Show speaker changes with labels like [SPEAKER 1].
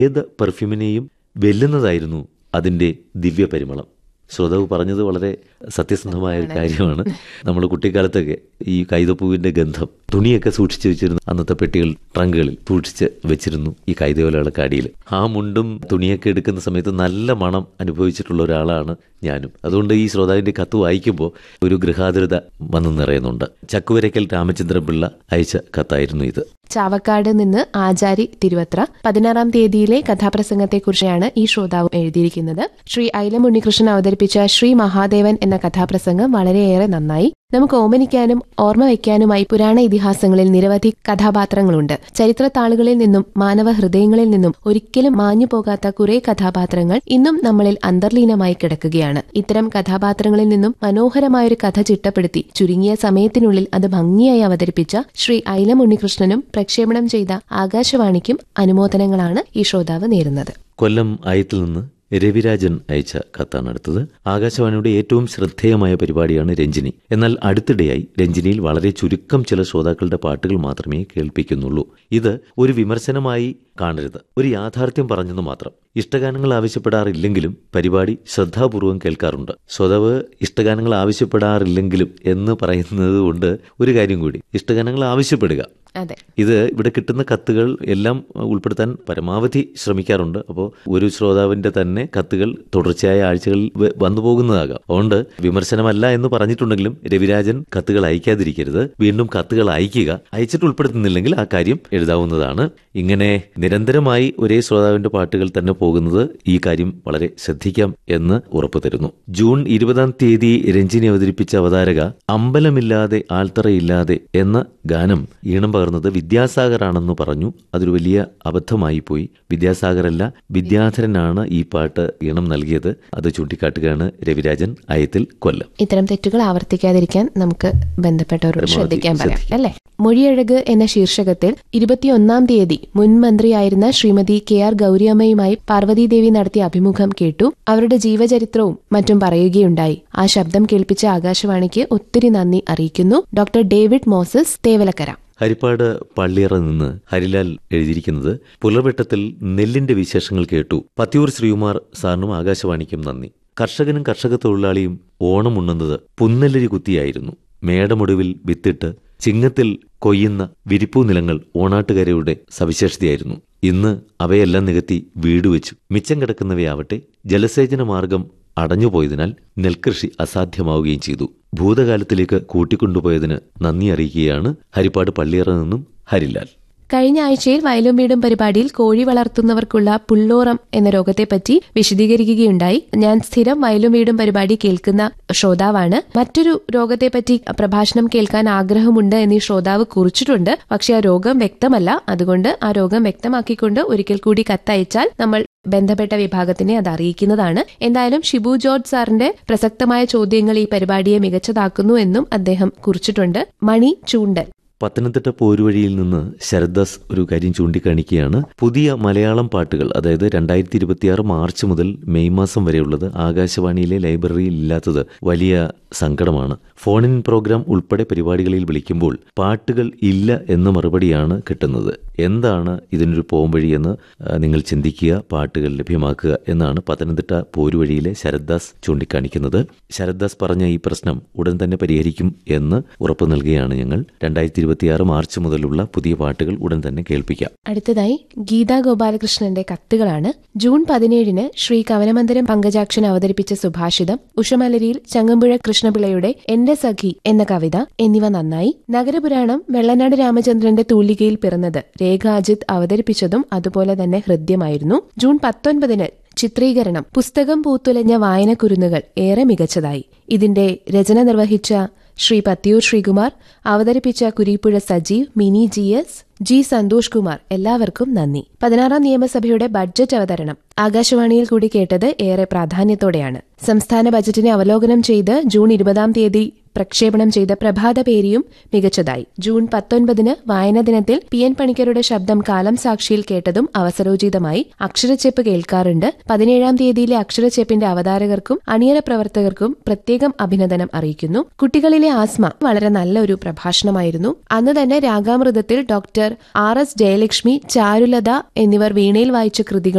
[SPEAKER 1] ഏത് പെർഫ്യൂമിനെയും വെല്ലുന്നതായിരുന്നു അതിന്റെ ദിവ്യ പരിമളം ശ്രോതാവ് പറഞ്ഞത് വളരെ സത്യസന്ധമായ ഒരു കാര്യമാണ് നമ്മൾ കുട്ടിക്കാലത്തൊക്കെ ഈ കൈതപ്പൂവിന്റെ ഗന്ധം തുണിയൊക്കെ സൂക്ഷിച്ചു വെച്ചിരുന്നു അന്നത്തെ പെട്ടികൾ ട്രങ്കുകളിൽ സൂക്ഷിച്ച് വെച്ചിരുന്നു ഈ കൈതയോലകളൊക്കെ അടിയിൽ ആ മുണ്ടും തുണിയൊക്കെ എടുക്കുന്ന സമയത്ത് നല്ല മണം അനുഭവിച്ചിട്ടുള്ള ഒരാളാണ് ഞാനും അതുകൊണ്ട് ഈ ശ്രോതാവിന്റെ കത്ത് വായിക്കുമ്പോൾ ഒരു ഗൃഹാതുരത വന്നു നിറയുന്നുണ്ട് ചക്കുവരയ്ക്കൽ രാമചന്ദ്രൻ പിള്ള അയച്ച കത്തായിരുന്നു ഇത്
[SPEAKER 2] ചാവക്കാട് നിന്ന് ആചാരി തിരുവത്ര പതിനാറാം തീയതിയിലെ കഥാപ്രസംഗത്തെക്കുറിച്ചാണ് ഈ ശ്രോതാവ് എഴുതിയിരിക്കുന്നത് ശ്രീ ഐലം ഉണ്ണികൃഷ്ണൻ അവതരിപ്പിച്ച ശ്രീ മഹാദേവൻ എന്ന കഥാപ്രസംഗം വളരെയേറെ നന്നായി നമുക്ക് ഓമനിക്കാനും ഓർമ്മ വയ്ക്കാനുമായി പുരാണ ഇതിഹാസങ്ങളിൽ നിരവധി കഥാപാത്രങ്ങളുണ്ട് ചരിത്രത്താളുകളിൽ നിന്നും മാനവ ഹൃദയങ്ങളിൽ നിന്നും ഒരിക്കലും മാഞ്ഞു പോകാത്ത കുറെ കഥാപാത്രങ്ങൾ ഇന്നും നമ്മളിൽ അന്തർലീനമായി കിടക്കുകയാണ് ഇത്തരം കഥാപാത്രങ്ങളിൽ നിന്നും മനോഹരമായൊരു കഥ ചിട്ടപ്പെടുത്തി ചുരുങ്ങിയ സമയത്തിനുള്ളിൽ അത് ഭംഗിയായി അവതരിപ്പിച്ച ശ്രീ ഐലം ഉണ്ണികൃഷ്ണനും പ്രക്ഷേപണം ചെയ്ത ആകാശവാണിക്കും അനുമോദനങ്ങളാണ് ഈ ശ്രോതാവ് നേരുന്നത്
[SPEAKER 1] കൊല്ലം ആയത്തിൽ നിന്ന് രവിരാജൻ അയച്ച കത്താണ് അടുത്തത് ആകാശവാണിയുടെ ഏറ്റവും ശ്രദ്ധേയമായ പരിപാടിയാണ് രഞ്ജിനി എന്നാൽ അടുത്തിടെയായി രഞ്ജിനിയിൽ വളരെ ചുരുക്കം ചില ശ്രോതാക്കളുടെ പാട്ടുകൾ മാത്രമേ കേൾപ്പിക്കുന്നുള്ളൂ ഇത് ഒരു വിമർശനമായി കാണരുത് ഒരു യാഥാർത്ഥ്യം പറഞ്ഞെന്ന് മാത്രം ഇഷ്ടഗാനങ്ങൾ ആവശ്യപ്പെടാറില്ലെങ്കിലും പരിപാടി ശ്രദ്ധാപൂർവം കേൾക്കാറുണ്ട് ശ്രോതാവ് ഇഷ്ടഗാനങ്ങൾ ആവശ്യപ്പെടാറില്ലെങ്കിലും എന്ന് പറയുന്നത് കൊണ്ട് ഒരു കാര്യം കൂടി ഇഷ്ടഗാനങ്ങൾ ആവശ്യപ്പെടുക
[SPEAKER 2] അതെ
[SPEAKER 1] ഇത് ഇവിടെ കിട്ടുന്ന കത്തുകൾ എല്ലാം ഉൾപ്പെടുത്താൻ പരമാവധി ശ്രമിക്കാറുണ്ട് അപ്പോൾ ഒരു ശ്രോതാവിന്റെ തന്നെ കത്തുകൾ തുടർച്ചയായ ആഴ്ചകളിൽ വ- വന്നു പോകുന്നതാകാം അതുകൊണ്ട് വിമർശനമല്ല എന്ന് പറഞ്ഞിട്ടുണ്ടെങ്കിലും രവിരാജൻ കത്തുകൾ അയക്കാതിരിക്കരുത് വീണ്ടും കത്തുകൾ അയക്കുക അയച്ചിട്ട് ഉൾപ്പെടുത്തുന്നില്ലെങ്കിൽ ആ കാര്യം എഴുതാവുന്നതാണ് ഇങ്ങനെ നിരന്തരമായി ഒരേ ശ്രോതാവിന്റെ പാട്ടുകൾ തന്നെ പോകുന്നത് ഈ കാര്യം വളരെ ശ്രദ്ധിക്കാം എന്ന് ഉറപ്പു തരുന്നു ജൂൺ ഇരുപതാം തീയതി രഞ്ജിനി അവതരിപ്പിച്ച അവതാരക അമ്പലമില്ലാതെ ആൽത്തറയില്ലാതെ എന്ന ഗാനം ഈണം പകർന്നത് വിദ്യാസാഗറാണെന്ന് പറഞ്ഞു അതൊരു വലിയ അബദ്ധമായി പോയി വിദ്യാസാഗറല്ല വിദ്യാധരനാണ് ഈ പാട്ട് ഈണം നൽകിയത് അത് ചൂണ്ടിക്കാട്ടുകയാണ് രവിരാജൻ അയത്തിൽ കൊല്ലം
[SPEAKER 2] ഇത്തരം തെറ്റുകൾ ആവർത്തിക്കാതിരിക്കാൻ നമുക്ക് ബന്ധപ്പെട്ടവരോട്
[SPEAKER 1] പരമാവധി
[SPEAKER 2] ശ്രദ്ധിക്കാൻ പറയാം
[SPEAKER 1] ശ്രദ്ധിക്കാം.
[SPEAKER 2] അല്ലെ മൊഴിയഴക് എന്ന ശീർഷകത്തിൽ ഇരുപത്തിയൊന്നാം തീയതി മുൻ മന്ത്രിയായിരുന്ന ശ്രീമതി കെ ആർ ഗൌരിയമ്മയുമായി പാർവതീദേവി നടത്തിയ അഭിമുഖം കേട്ടു അവരുടെ ജീവചരിത്രവും മറ്റും പറയുകയുണ്ടായി ആ ശബ്ദം കേൾപ്പിച്ച ആകാശവാണിക്ക് ഒത്തിരി നന്ദി അറിയിക്കുന്നു doctor David Moses Thevalakkara
[SPEAKER 1] Harippad Palliyara നിന്ന് ഹരിലാൽ എഴുതിയിരിക്കുന്നത് പുലർവെട്ടത്തിൽ നെല്ലിന്റെ വിശേഷങ്ങൾ കേട്ടു പത്തിയൂർ ശ്രീകുമാർ സാറിനും ആകാശവാണിക്കും നന്ദി കർഷകനും കർഷക തൊഴിലാളിയും ഓണം ഉണ്ണുന്നത് പുന്നല്ലരി കുത്തിയായിരുന്നു മേടമൊടുവിൽ വിത്തിട്ട് ചിങ്ങത്തിൽ കൊയ്യുന്ന വിരിപ്പൂ നിലങ്ങൾ ഓണാട്ടുകരയുടെ സവിശേഷതയായിരുന്നു ഇന്ന് അവയെല്ലാം നികത്തി വീട് വെച്ചു മിച്ചം കിടക്കുന്നവയാവട്ടെ ജലസേചന മാർഗം അടഞ്ഞുപോയതിനാൽ നെൽകൃഷി അസാധ്യമാവുകയും ചെയ്തു ഭൂതകാലത്തിലേക്ക് കൂട്ടിക്കൊണ്ടുപോയതിന് നന്ദി അറിയിക്കുകയാണ് ഹരിപ്പാട് പള്ളിയറ നിന്നും ഹരിലാൽ
[SPEAKER 2] കഴിഞ്ഞ ആഴ്ചയിൽ വയലും വീടും പരിപാടിയിൽ കോഴി വളർത്തുന്നവർക്കുള്ള പുള്ളോറം എന്ന രോഗത്തെപ്പറ്റി വിശദീകരിക്കുകയുണ്ടായി ഞാൻ സ്ഥിരം വയലും വീടും പരിപാടി കേൾക്കുന്ന ശ്രോതാവാണ് മറ്റൊരു രോഗത്തെപ്പറ്റി പ്രഭാഷണം കേൾക്കാൻ ആഗ്രഹമുണ്ട് എന്ന് ഈ ശ്രോതാവ് കുറിച്ചിട്ടുണ്ട് പക്ഷെ ആ രോഗം വ്യക്തമല്ല അതുകൊണ്ട് ആ രോഗം വ്യക്തമാക്കിക്കൊണ്ട് ഒരിക്കൽ കൂടി കത്തയച്ചാൽ നമ്മൾ ബന്ധപ്പെട്ട വിഭാഗത്തിനെ അത് അറിയിക്കുന്നതാണ് എന്തായാലും ഷിബു ജോർജ് സാറിന്റെ പ്രസക്തമായ ചോദ്യങ്ങൾ ഈ പരിപാടിയെ മികച്ചതാക്കുന്നു എന്നും അദ്ദേഹം കുറിച്ചിട്ടുണ്ട് മണി ചൂണ്ടൽ
[SPEAKER 1] പത്തനംതിട്ട പോരുവഴിയിൽ നിന്ന് ശരദാസ് ഒരു കാര്യം ചൂണ്ടിക്കാണിക്കുകയാണ് പുതിയ മലയാളം പാട്ടുകൾ അതായത് രണ്ടായിരത്തി ഇരുപത്തിയാറ് മാർച്ച് മുതൽ മെയ് മാസം വരെയുള്ളത് ആകാശവാണിയിലെ ലൈബ്രറിയിൽ ഇല്ലാത്തത് വലിയ സങ്കടമാണ് ഫോൺ ഇൻ പ്രോഗ്രാം ഉൾപ്പെടെ പരിപാടികളിൽ വിളിക്കുമ്പോൾ പാട്ടുകൾ ഇല്ല എന്ന മറുപടിയാണ് കിട്ടുന്നത് എന്താണ് ഇതിനൊരു പോംവഴി എന്ന് ആ, നിങ്ങൾ ചിന്തിക്കുക പാട്ടുകൾ ലഭ്യമാക്കുക എന്നാണ് പത്തനംതിട്ട പോരുവഴിയിലെ ശരദാസ് ചൂണ്ടിക്കാണിക്കുന്നത് ശരദാസ് പറഞ്ഞ ഈ പ്രശ്നം ഉടൻ തന്നെ പരിഹരിക്കും എന്ന് ഉറപ്പു നൽകുകയാണ് ഞങ്ങൾ രണ്ടായിരത്തി ഇരുപത്തിയാറ് മാർച്ച് മുതലുള്ള പുതിയ പാട്ടുകൾ ഉടൻ തന്നെ കേൾപ്പിക്കാം
[SPEAKER 2] അടുത്തതായി ഗീതാ ഗോപാലകൃഷ്ണന്റെ കത്തുകളാണ് ജൂൺ പതിനേഴിന് ശ്രീ കവനമന്ദിരം പങ്കജാക്ഷൻ അവതരിപ്പിച്ച സുഭാഷിതം ഉഷമലരിയിൽ ചങ്ങമ്പുഴ കൃഷ്ണപിള്ളയുടെ എന്റെ സഖി എന്ന കവിത എന്നിവ നന്നായി നഗരപുരാണം വെള്ളനാട് രാമചന്ദ്രന്റെ തൂലികയിൽ പിറന്നത് രേഖ അജിത് അവതരിപ്പിച്ചതും അതുപോലെ തന്നെ ഹൃദ്യമായിരുന്നു ജൂൺ പത്തൊൻപതിന് ചിത്രീകരണം പുസ്തകം പൂത്തുലഞ്ഞ വായനക്കുരുന്നുകൾ ഏറെ മികച്ചതായി ഇതിന്റെ രചന നിർവഹിച്ച ശ്രീ പത്തിയൂർ ശ്രീകുമാർ അവതരിപ്പിച്ച Kureeppuzha Sajeev Mini G S G Santhosh Kumar എല്ലാവർക്കും നന്ദി പതിനാറാം നിയമസഭയുടെ ബഡ്ജറ്റ് അവതരണം ആകാശവാണിയിൽ കൂടി കേട്ടത് ഏറെ പ്രാധാന്യത്തോടെയാണ് സംസ്ഥാന ബജറ്റിനെ അവലോകനം ചെയ്ത് ജൂൺ ഇരുപതാം തീയതി പ്രക്ഷേപണം ചെയ്ത പ്രഭാത പേരിയും മികച്ചതായി ജൂൺ പത്തൊൻപതിന് വായന ദിനത്തിൽ പി എൻ പണിക്കരുടെ ശബ്ദം കാലം സാക്ഷിയിൽ കേട്ടതും അവസരോചിതമായി അക്ഷരച്ചെപ്പ് കേൾക്കാറുണ്ട് പതിനേഴാം തീയതിയിലെ അക്ഷരച്ചെപ്പിന്റെ അവതാരകർക്കും അണിയറ പ്രവർത്തകർക്കും പ്രത്യേകം അഭിനന്ദനം അറിയിക്കുന്നു കുട്ടികളിലെ ആസ്മ വളരെ നല്ല ഒരു പ്രഭാഷണമായിരുന്നു അന്ന് തന്നെ രാഗാമൃതത്തിൽ doctor R S Jayalakshmi Charulatha എന്നിവർ വീണയിൽ വായിച്ച കൃതികൾ